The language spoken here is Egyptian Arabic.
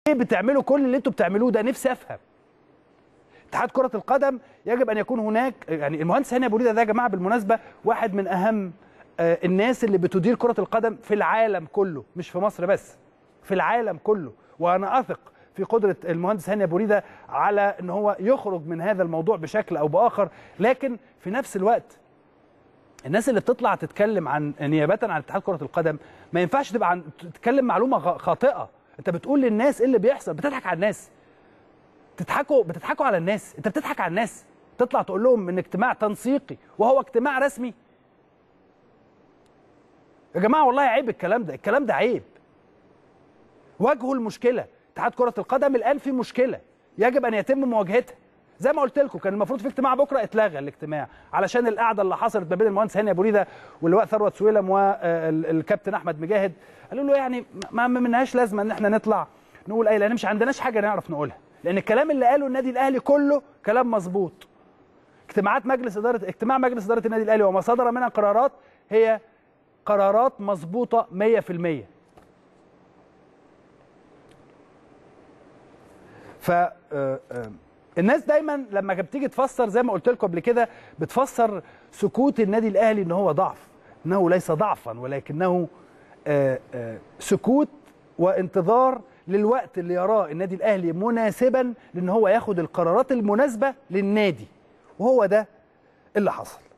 ليه بتعملوا كل اللي انتوا بتعملوه ده نفسي افهم اتحاد كرة القدم يجب ان يكون هناك يعني المهندس هاني ابو ريده ده يا جماعه بالمناسبه واحد من اهم آه، الناس اللي بتدير كرة القدم في العالم كله مش في مصر بس في العالم كله وانا اثق في قدرة المهندس هاني ابو ريده على ان هو يخرج من هذا الموضوع بشكل او باخر لكن في نفس الوقت الناس اللي بتطلع تتكلم عن نيابه عن اتحاد كره القدم ما ينفعش تبقى عن تتكلم معلومه غ- خاطئه انت بتقول للناس ايه اللي بيحصل بتضحك على الناس تضحكوا بتضحكوا على الناس انت بتضحك على الناس تطلع تقول لهم ان اجتماع تنسيقي وهو اجتماع رسمي يا جماعه والله عيب الكلام ده الكلام ده عيب واجهوا المشكله اتحاد كره القدم الان في مشكله يجب ان يتم مواجهتها زي ما قلت لكم كان المفروض في اجتماع بكره اتلغى الاجتماع علشان القعده اللي حصلت ما بين المهندس هاني ابو ريده واللواء ثروت سويلم والكابتن احمد مجاهد قالوا له يعني ما ما منهاش لازمه ان احنا نطلع نقول اي لان مش عندناش حاجه نعرف نقولها لان الكلام اللي قاله النادي الاهلي كله كلام مظبوط اجتماعات مجلس اداره اجتماع مجلس اداره النادي الاهلي وما صدر منها قرارات هي قرارات مظبوطه 100% ف آه، آه، الناس دايما لما بتيجي تفسر زي ما قلت لكم قبل كده بتفسر سكوت النادي الاهلي ان هو ضعف انه ليس ضعفا ولكنه آه، آه، سكوت وانتظار للوقت اللي يراه النادي الاهلي مناسبا لان هو ياخد القرارات المناسبه للنادي وهو ده اللي حصل